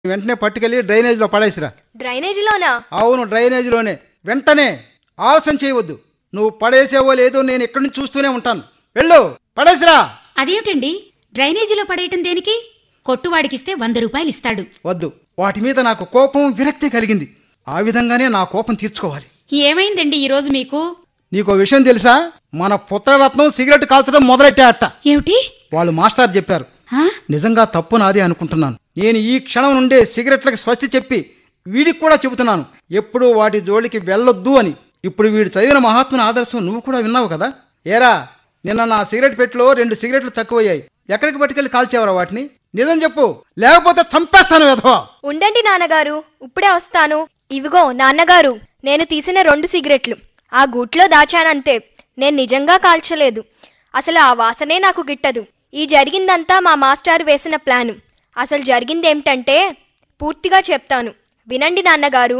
వెంటనే పట్టుకెళ్ళి డ్రైనేజీలో పడేసిరా డ్రైనేజీలోనా అవును డ్రైనేజీలోనే వెంటనే ఆలస్యం చేయవద్దు నువ్వు పడేసేవో లేదో నేను ఇక్కడి నుంచి చూస్తూనే ఉంటాను వెళ్ళు పడేసిరా అదేమిటండి డ్రైనేజీలో పడేయటం దేనికి కొట్టువాడికిస్తే వంద రూపాయలు ఇస్తాడు వద్దు వాటి మీద నాకు కోపం విరక్తి కలిగింది ఆ విధంగానే నా కోపం తీర్చుకోవాలి ఏమైందండి ఈరోజు మీకు నీకో విషయం తెలుసా మన పుత్రరత్నం సిగరెట్ కాల్చడం మొదలెట్టాట ఏమిటి వాళ్ళు మాస్టర్ చెప్పారు ఆ? నిజంగా తప్పు నాదే అనుకుంటున్నాను నేను ఈ క్షణం నుండే సిగరెట్లకు స్వస్తి చెప్పి వీడికి కూడా చెబుతున్నాను ఎప్పుడూ వాటి జోలికి వెళ్ళొద్దు అని ఇప్పుడు వీడు చదివిన మహాత్ముని ఆదర్శం నువ్వు కూడా విన్నావు కదా ఏరా నిన్న నా సిగరెట్ పెట్టిలో రెండు సిగరెట్లు తక్కువయ్యాయి ఎక్కడికి పట్టుకెళ్ళి కాల్చేవరా వాటిని నిజం చెప్పు లేకపోతే చంపేస్తాను వెధవా ఉండండి నాన్నగారు ఇప్పుడే వస్తాను ఇవిగో నాన్నగారు నేను తీసిన రెండు సిగరెట్లు ఆ గూట్లో దాచానంతే నేను నిజంగా కాల్చలేదు అసలు ఆ వాసనే నాకు గిట్టదు ఈ జరిగిందంతా మా మాస్టారు వేసిన ప్లాను అసలు జరిగిందేమిటంటే పూర్తిగా చెప్తాను వినండి నాన్నగారు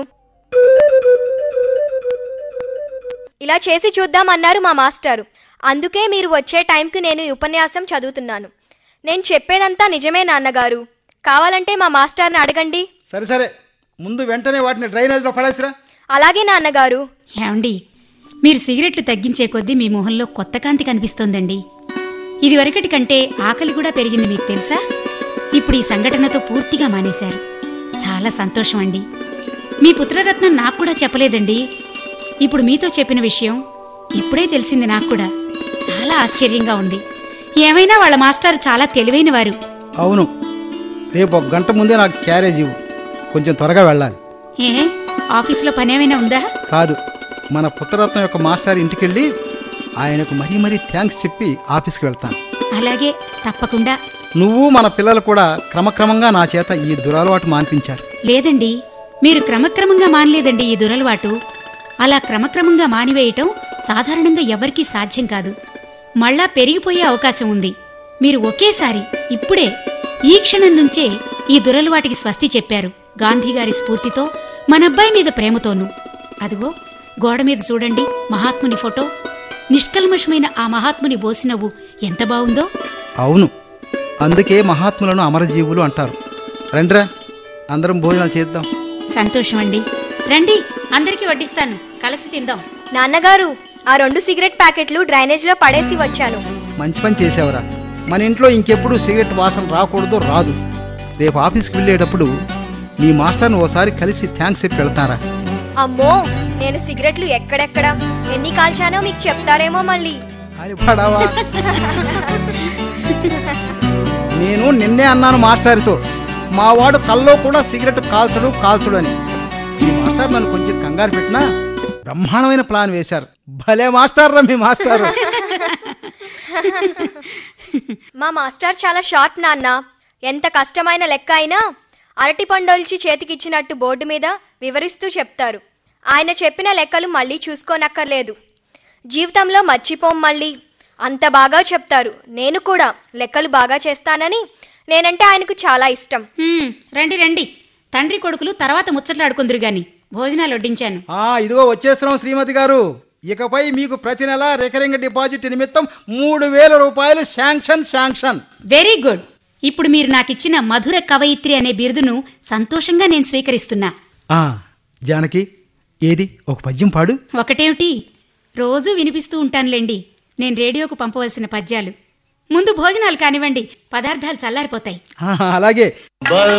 ఇలా చేసి చూద్దామన్నారు మా మాస్టారు అందుకే మీరు వచ్చే టైంకి నేను ఈ ఉపన్యాసం చదువుతున్నాను నేను చెప్పేదంతా నిజమే నాన్నగారు కావాలంటే మా మాస్టార్ని అడగండి సరే సరే ముందు వెంటనే వాటిని డ్రైనేజ్లో పడేసిరా అలాగే నాన్నగారు ఏమండి మీరు సిగరెట్లు తగ్గించే కొద్దీ మీ మొహంలో కొత్త కాంతి కనిపిస్తోందండి ఇదివరకటి కంటే ఆకలి కూడా పెరిగింది మీకు తెలుసా ఇప్పుడు ఈ సంఘటనతో పూర్తిగా మానేశారు చాలా సంతోషం అండి మీ పుత్రరత్నం నాకు కూడా చెప్పలేదండి ఇప్పుడు మీతో చెప్పిన విషయం ఇప్పుడే తెలిసింది నాకు కూడా చాలా ఆశ్చర్యంగా ఉంది ఏమైనా వాళ్ళ మాస్టారు చాలా తెలివైన వారు అవును రేపు ఒక గంట ముందే నాకు క్యారేజ్ ఇవ్వు కొంచెం త్వరగా వెళ్ళాలి ఏ ఆఫీసులో పనేమైనా ఉందా కాదు మన పుత్రరత్నం యొక్క మాస్టర్ ఇంటికెళ్ళి ఆయనకు మరీ మరీ థ్యాంక్స్ చెప్పి ఆఫీస్కి వెళ్తాను అలాగే తప్పకుండా నువ్వు మన పిల్లలు కూడా క్రమక్రమంగా నా చేత ఈ దురలవాటు మాన్పించారు లేదండి మీరు క్రమక్రమంగా మానలేదండి ఈ దురలవాటు అలా క్రమక్రమంగా మానివేయటం సాధారణంగా ఎవరికీ సాధ్యం కాదు మళ్ళా పెరిగిపోయే అవకాశం ఉంది మీరు ఒకేసారి ఇప్పుడే ఈ క్షణం నుంచే ఈ దురలవాటికి స్వస్తి చెప్పారు గాంధీ గారి స్ఫూర్తితో మనబ్బాయి మీద ప్రేమతోనూ అదిగో గోడ మీద చూడండి మహాత్ముని ఫోటో నిష్కల్మషమైన ఆ మహాత్ముని బోసినవ్వు ఎంత బావుందో అవును అందుకే మహాత్ములను అమరజీవులు అంటారు రండిరా అందరం భోజనాలు చేద్దాం సంతోషమండి రండి అందరికీ వడ్డిస్తాను కలిసి తిందాం నాన్నగారు ఆ రెండు సిగరెట్ ప్యాకెట్లు డ్రైనేజ్లో పడేసి వచ్చాను మంచి పని చేసావురా మన ఇంట్లో ఇంకెప్పుడు సిగరెట్ వాసన రాకూడదు రాదు రేపు ఆఫీస్కి వెళ్ళేటప్పుడు నీ మాస్టర్ని ఓసారి కలిసి థ్యాంక్స్ చెప్పి వెళ్తారా అమ్మో నేను సిగరెట్లు ఎక్కడెక్కడ ఎన్ని కాల్చానో మీకు చెప్తారేమో మళ్ళీ అని పడావా నేను నిన్నే అన్నాను మాస్టర్తో మా వాడు కల్లో కూడా సిగరెట్ కాల్చడు కాల్చడు అని ఈ మాస్టర్ నన్ను కొంచెం కంగారు పెట్టినా బ్రహ్మాండమైన ప్లాన్ వేశారు భలే మాస్టర్ రా మీ మాస్టారు మా మాస్టర్ చాలా షార్ట్ నాన్న ఎంత కష్టమైన లెక్క అయినా అరటి పండొల్చి చేతికిచ్చినట్టు బోర్డు మీద వివరిస్తూ చెప్తారు ఆయన చెప్పిన లెక్కలు మళ్ళీ చూసుకోనక్కర్లేదు జీవితంలో మర్చిపోం మళ్ళీ అంత బాగా చెప్తారు నేను కూడా లెక్కలు బాగా చేస్తానని నేనంటే ఆయనకు చాలా ఇష్టం హ్మ్, రండి రండి తండ్రి కొడుకులు తర్వాత ముచ్చట్లాడుకుందరు గాని భోజనాలు వడ్డించాను ఆ ఇదిగో వచ్చేస్తున్నాం శ్రీమతి గారు ఇకపై మీకు ప్రతి నెల రికరింగ్ డిపాజిట్ నిమిత్తం మూడు వేల రూపాయలు శాంక్షన్ శాంక్షన్ వెరీ గుడ్ ఇప్పుడు మీరు నాకిచ్చిన మధుర కవయిత్రి అనే బిరుదును సంతోషంగా నేను స్వీకరిస్తున్నా ఆ జానకి ఏది ఒక పద్యం పాడు ఒకటేమిటి రోజూ వినిపిస్తూ ఉంటానులేండి నేను రేడియోకు పంపవలసిన పద్యాలు ముందు భోజనాలు కానివ్వండి పదార్థాలు చల్లారిపోతాయి ఆ, అలాగే బల్